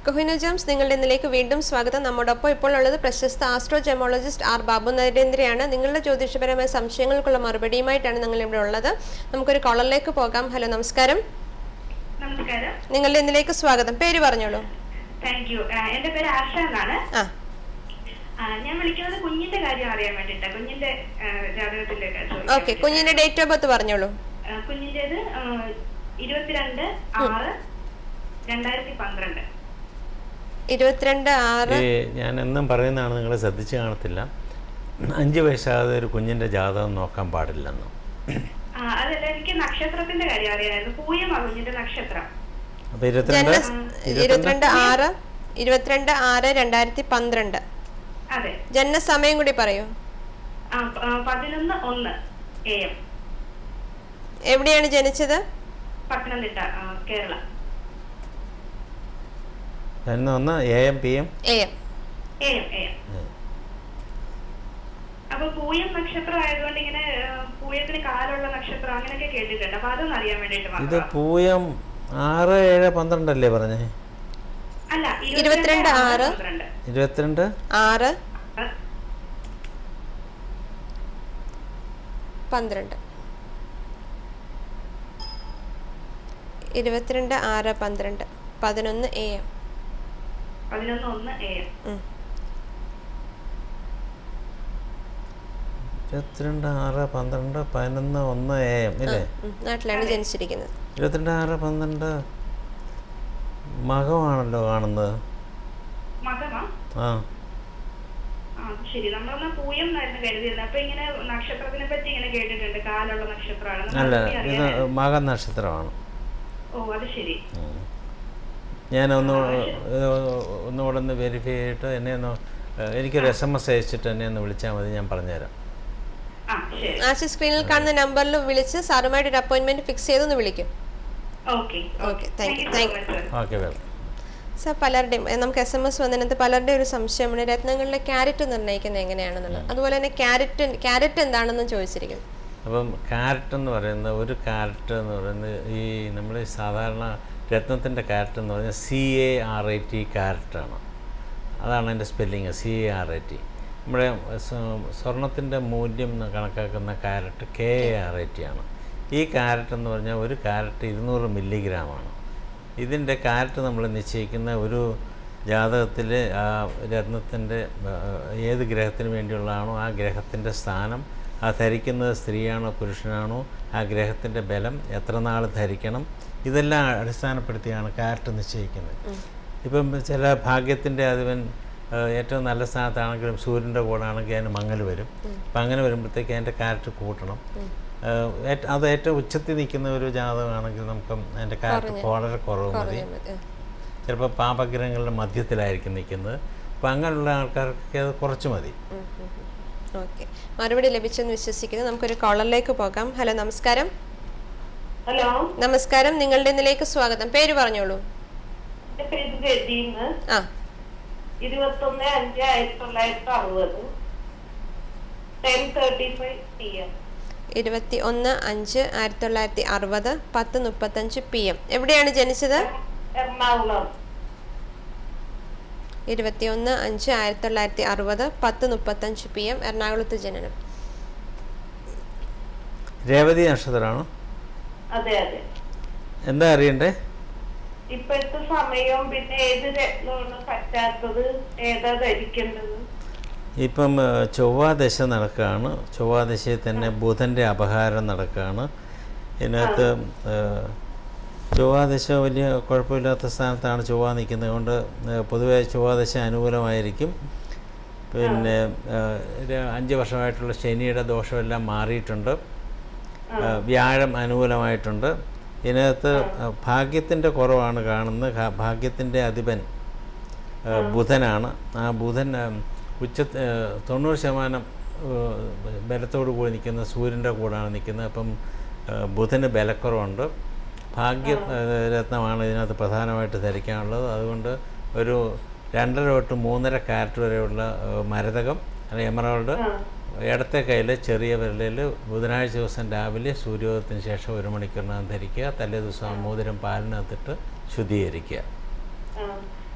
കൊഹിനജംസ് നിങ്ങളുടെ ഇന്നിലേക്ക് വീണ്ടും സ്വാഗതം നമ്മോടൊപ്പം ഇപ്പോൾ ഉള്ളത് പ്രശസ്ത ആസ്ട്രോ ജെമോളജിസ്റ്റ് ആർ ബാബു നരേന്ദ്രയാണ് നിങ്ങളുടെ ജ്യോതിഷപരമായ സംശയങ്ങൾക്കുള്ള മറുപടിയുമായിട്ടാണ് നിങ്ങൾ ഇവിടെ ഉള്ളത് നമുക്കൊരു കോളറിലേക്ക് പോകാം ഹലോ നമസ്കാരം നമസ്കാരം നിങ്ങളുടെ ഇന്നിലേക്ക് സ്വാഗതം പേര് പറഞ്ഞോളൂ താങ്ക് യു എന്റെ പേര് ആശ എന്നാണ് ആ ആ, ഞാൻ വിളിക്കുന്നത് കുഞ്ഞിന്റെ കാര്യം അറിയാൻ വേണ്ടിട്ടാ കുഞ്ഞിന്റെ ആ, ജാതകത്തിന്റെ കാര്യം ചോദിക്കാൻ ഓക്കെ വേണ്ടിയിട്ടാ. കുഞ്ഞിന്റെ ഡേറ്റ് ഓഫ് ബർത്ത് പറഞ്ഞോളൂ ആ, കുഞ്ഞിന്റേത് ആ, ഇരുപത്തിരണ്ട് ആറ് രണ്ടായിരത്തി പന്ത്രണ്ട് ഇരുപത്തിരണ്ട് ആറ് ഈ ഞാൻ എന്നും പറയുന്നതാണ് നിങ്ങൾ ശ്രദ്ധിച്ച് കാണത്തില്ല അഞ്ച് വയസ്സാകാതെ ഒരു കുഞ്ഞിൻ്റെ ജാതകം നോക്കാൻ പാടില്ലെന്ന് ആ, അതല്ല എനിക്ക് നക്ഷത്രത്തിന്റെ കാര്യം അറിയാമായിരുന്നു പൂയമാ കുഞ്ഞിന്റെ നക്ഷത്രം അപ്പോൾ ഇരുപത്തിരണ്ട് ജന്മ ഇരുപത്തിരണ്ട് ആറ് ഇരുപത്തിരണ്ട് ആറ് രണ്ടായിരത്തി പന്ത്രണ്ട് അതെ ജനനസമയം കൂടി പറയൂ ആ, പ- ആ, പതിനൊന്ന് ഒന്ന് എ എം എവിടെയാണ് ജനിച്ചത് പത്തനംതിട്ട ആ, കേരള എന്ന് ഒന്ന് A M P M A M A M A M അപ്പൊ പൂയം നക്ഷത്രം ആയതുകൊണ്ട് ഇങ്ങനെ ആ, പൂയത്തിന് കാലുള്ള നക്ഷത്രം അങ്ങനെയൊക്കെ കേട്ടിട്ടുണ്ട് അപ്പൊ അതൊന്നും അറിയാൻ വേണ്ടിട്ട് ഇത് മാത്രം പൂയം ആറ് ഏഴ് പന്ത്രണ്ടല്ലേ പറഞ്ഞേ അല്ല ഇരുപത്തിരണ്ട് ആറ്. പന്ത്രണ്ട് ഇരുപത്തിരണ്ട് ആറ് ആ, പന്ത്രണ്ട് ഇരുപത്തിരണ്ട് ആറ് പന്ത്രണ്ട് പതിനൊന്ന് എ എം പതിനൊന്ന് ഒന്ന് എ എം ഇരുപത്തിരണ്ട് ആറ് പന്ത്രണ്ട് പതിനൊന്ന് ഒന്ന് എ എം ഇല്ലേ നാട്ടിലാണ് ജനിച്ചിരിക്കുന്നത് ഇരുപത്തിരണ്ട് ആറ് പന്ത്രണ്ട് മകമാണല്ലോ കാണുന്നത് മകമാ ആ ആ അത് ശരി നമ്മളൊന്ന് പൂയം എന്നായിരുന്നു കരുതിയിരുന്നത് അപ്പൊ ഇങ്ങനെ നക്ഷത്രത്തിനെ പറ്റി ഇങ്ങനെ കേട്ടിട്ടുണ്ട് കാലുള്ള നക്ഷത്രമാണ് നമ്മൾ അല്ല അതിനെ ഇത് അറിയാനാ- മക നക്ഷത്രമാണ് ഓ അത് ശരി ഉം. ഞാൻ ഒന്ന് ഒന്നുകൂടെ ഒന്ന് വെരിഫൈ ചെയ്തിട്ട് എന്നെ ഒന്ന് ഏഹ്, എനിക്കൊരു എസ് എം എസ് അയച്ചിട്ട് എന്നെ ഒന്ന് വിളിച്ചാൽ മതി ഞാൻ പറഞ്ഞുതരാം ആ ശരി ആശി സ്ക്രീനിൽ കാണുന്ന നമ്പറിൽ വിളിച്ച് സാറുമായിട്ട് ഒരു അപ്പോയിന്റ്മെന്റ് ഫിക്സ് ചെയ്തൊന്ന് വിളിക്കും okay Okay, thank you, so thank much sir okay welcome sir പലരുടെയും ഏ, നമുക്ക് എസ് എം എസ് വന്നതിനകത്ത് പലരുടെയും ഒരു സംശയമാണ് രത്നങ്ങളിലെ ക്യാരറ്റ് നിർണ്ണയിക്കുന്നത് എങ്ങനെയാണെന്നുള്ളത് അതുപോലെ തന്നെ ക്യാരറ്റ് ക്യാരറ്റ് എന്താണെന്നും ചോദിച്ചിരിക്കുന്നു അപ്പം കാരറ്റ് എന്ന് പറയുന്ന ഒരു കാരറ്റ് എന്ന് പറയുന്നത് ഈ നമ്മൾ സാധാരണ രത്നത്തിൻ്റെ കാരറ്റ് എന്ന് പറഞ്ഞാൽ C A R I T കാരറ്റാണ് അതാണ് എൻ്റെ spelling C A R I T നമ്മുടെ സ്വർണത്തിൻ്റെ മൂല്യം എന്ന് കണക്കാക്കുന്ന karat K A R I T ആണ് ഈ കാരറ്റ് എന്ന് പറഞ്ഞാൽ ഒരു കാരറ്റ് ഇരുന്നൂറ് മില്ലിഗ്രാമാണ് ഇതിൻ്റെ കാരറ്റ് നമ്മൾ നിശ്ചയിക്കുന്ന ഒരു ജാതകത്തിൽ ആ രത്നത്തിൻ്റെ ഏത് ഗ്രഹത്തിന് വേണ്ടിയുള്ളതാണോ ആ ഗ്രഹത്തിൻ്റെ സ്ഥാനം ആ ധരിക്കുന്നത് സ്ത്രീയാണോ പുരുഷനാണോ ആ ഗ്രഹത്തിൻ്റെ ബലം എത്ര നാൾ ധരിക്കണം ഇതെല്ലാം അടിസ്ഥാനപ്പെടുത്തിയാണ് കാരറ്റ് നിശ്ചയിക്കുന്നത് ഇപ്പം ചില ഭാഗ്യത്തിൻ്റെ അധിപൻ ആ, ഏറ്റവും നല്ല സ്ഥാനത്താണെങ്കിലും സൂര്യൻ്റെ കൂടെ ആണെങ്കിൽ അതിന് മങ്ങൽ വരും അപ്പം അങ്ങനെ വരുമ്പോഴത്തേക്ക് അതിൻ്റെ കാരറ്റ് കൂട്ടണം ആ, ഏറ്റ- അത് ഏറ്റവും ഉച്ചത്തിൽ നിൽക്കുന്ന ഒരു ജാതകമാണെങ്കിൽ നമുക്ക് അതിൻ്റെ കാരറ്റ് വളരെ കുറവ് മതി പറഞ്ഞാൽ മതി ആ. ചിലപ്പോൾ പാപഗ്രഹങ്ങളുടെ മധ്യത്തിലായിരിക്കും നിൽക്കുന്നത് അപ്പം അങ്ങനെയുള്ള ആൾക്കാർക്ക് അത് കുറച്ച് മതി ഓക്കെ മറുപടി ലഭിച്ചെന്ന് വിശ്വസിക്കുന്നു നമുക്കൊരു കോളറിലേക്ക് പോകാം ഹലോ നമസ്കാരം ഹലോ നമസ്കാരം നിങ്ങളുടെ ഇന്നിലേക്ക് സ്വാഗതം പേര് പറഞ്ഞോളൂ എന്റെ പേര് രജീന്ന് ആ ഇരുപത്തൊന്ന് അഞ്ച് ആയിരത്തി തൊള്ളായിരത്തി അറുപത് ten thirty five P M ഇരുപത്തി ഒന്ന് അഞ്ച് ആയിരത്തി തൊള്ളായിരത്തി അറുപത് പത്ത് മുപ്പത്തഞ്ച് പി എം എവിടെയാണ് ജനിച്ചത് എറണാകുളം ഇരുപത്തി ഒന്ന് അഞ്ച് ആയിരത്തി തൊള്ളായിരത്തി അറുപത് പത്ത് മുപ്പത്തഞ്ച് പി എം എറണാകുളത്ത് ജനനം രേവതി നക്ഷത്രമാണോ അതെ അതെ എന്താ അറിയണ്ടേ ഇപ്പോഴത്തെ സമയവും പിന്നെ ഏത് രത്നമാണ് പറ്റാത്തത് ഏതാ ധരിക്കേണ്ടത് ഇപ്പം ആ, ചൊവ്വാദശ നടക്കുകയാണ് ചൊവ്വാദശയിൽ തന്നെ ബുധൻ്റെ അപഹാരം നടക്കുകയാണ് ഇതിനകത്ത് ആ, ചൊവ്വാദശ വലിയ കുഴപ്പമില്ലാത്ത സ്ഥാനത്താണ് ചൊവ്വ നിൽക്കുന്നത് കൊണ്ട് ആ, പൊതുവെ ചൊവ്വാദശ അനുകൂലമായിരിക്കും പിന്നെ ആ, ഒരു അഞ്ച് വർഷമായിട്ടുള്ള ശനിയുടെ ദോഷമെല്ലാം മാറിയിട്ടുണ്ട് ആ, വ്യാഴം അനുകൂലമായിട്ടുണ്ട് ഇതിനകത്ത് ഭാഗ്യത്തിൻ്റെ കുറവാണ് കാണുന്നത് ഹാ- ഭാഗ്യത്തിൻ്റെ അധിപൻ ആ, ബുധനാണ് ആ ബുധൻ ആ, ഉച്ച ആ, തൊണ്ണൂറ് ശതമാനം ആ, ബലത്തോടു കൂടി നിൽക്കുന്ന സൂര്യൻ്റെ കൂടാണ് നിൽക്കുന്നത് അപ്പം ആ, ബുധന് ബലക്കുറവുണ്ട് ഭാഗ്യ ആ, രത്നമാണ് ഇതിനകത്ത് പ്രധാനമായിട്ട് ധരിക്കാനുള്ളത് അതുകൊണ്ട് ഒരു രണ്ടര തൊട്ട് മൂന്നര കാരറ്റ് വരെയുള്ള ആ, മരതകം അല്ലെങ്കിൽ എമറാൾഡ് ഇടത്തെ കയ്യിൽ ചെറിയ വിരലിൽ ബുധനാഴ്ച ദിവസം രാവിലെ സൂര്യോദയത്തിന് ശേഷം ഒരു മണിക്കൂറിനകം ധരിക്കുക തലേ ദിവസം മോതിരം പാലിനകത്തിട്ട് ശുദ്ധീകരിക്കുക ആ.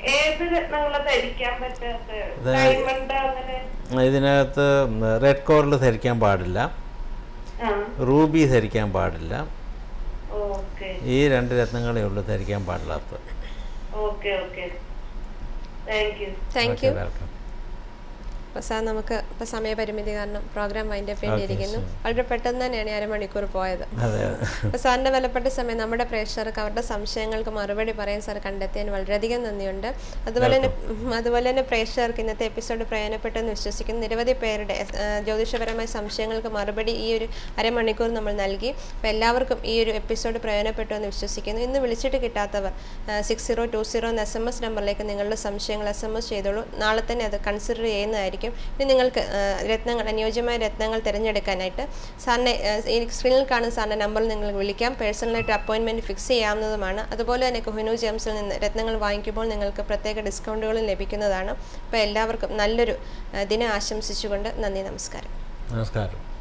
ഏത് രത്നങ്ങളെ ധരിക്കാൻ പറ്റാത്ത ഇത് ഡയമണ്ട് അങ്ങനെ ഇതിനകത്ത് റെഡ് കോറിൽ ധരിക്കാൻ പാടില്ല ആ റൂബി ധരിക്കാൻ പാടില്ല ഓക്കെ ഈ രണ്ട് രത്നങ്ങളേ ഉള്ളൂ ധരിക്കാൻ പാടില്ലാത്തത് okay okay thank you thank you welcome അപ്പോൾ സാർ നമുക്ക് ഇപ്പോൾ സമയപരിമിതി കാരണം പ്രോഗ്രാം വൈൻഡ് അപ്പ് ചെയ്തിരിക്കുന്നു ശരി. വളരെ പെട്ടെന്ന് തന്നെയാണ് ഈ അരമണിക്കൂർ പോയത് അതെ അപ്പോൾ സാറിൻ്റെ വിലപ്പെട്ട സമയം നമ്മുടെ പ്രേക്ഷകർക്ക് അവരുടെ സംശയങ്ങൾക്ക് മറുപടി പറയാൻ സാർ കണ്ടെത്തിയതിന് വളരെയധികം നന്ദിയുണ്ട് അതുപോലെ തന്നെ ഉം, അതുപോലെ തന്നെ പ്രേക്ഷകർക്ക് ഇന്നത്തെ എപ്പിസോഡ് പ്രയോജനപ്പെട്ടെന്ന് വിശ്വസിക്കുന്നു നിരവധി പേരുടെ ആ, ജ്യോതിഷപരമായ സംശയങ്ങൾക്ക് മറുപടി ഈ ഒരു അരമണിക്കൂർ നമ്മൾ നൽകി അപ്പോൾ എല്ലാവർക്കും ഈ ഒരു എപ്പിസോഡ് പ്രയോജനപ്പെട്ടു എന്ന് വിശ്വസിക്കുന്നു ഇന്ന് വിളിച്ചിട്ട് കിട്ടാത്തവർ സിക്സ് സീറോ ടു സീറോ എന്ന എസ് എം എസ് നമ്പറിലേക്ക് നിങ്ങളുടെ സംശയങ്ങൾ എസ് എം എസ് ചെയ്തോളൂ നാളെ തന്നെ അത് കൺസിഡർ ചെയ്യുന്നതായിരിക്കും ഇനി നിങ്ങൾക്ക് ആ, രത്നങ്ങൾ അനുയോജ്യമായ രത്നങ്ങൾ തിരഞ്ഞെടുക്കാനായിട്ട് സാറിനെ ആ, ഈ സ്ക്രീനിൽ കാണുന്ന സാറിൻ്റെ നമ്പറിൽ നിങ്ങൾക്ക് വിളിക്കാം പേഴ്സണലായിട്ട് അപ്പോയിൻമെൻറ്റ് ഫിക്സ് ചെയ്യാവുന്നതുമാണ് അതുപോലെ തന്നെ കൊഹിനു ജെംസിൽ നിന്ന് രത്നങ്ങൾ വാങ്ങിക്കുമ്പോൾ നിങ്ങൾക്ക് പ്രത്യേക ഡിസ്കൗണ്ടുകളും ലഭിക്കുന്നതാണ് അപ്പോൾ എല്ലാവർക്കും നല്ലൊരു ആ, ദിനം ആശംസിച്ചുകൊണ്ട് നന്ദി നമസ്കാരം നമസ്കാരം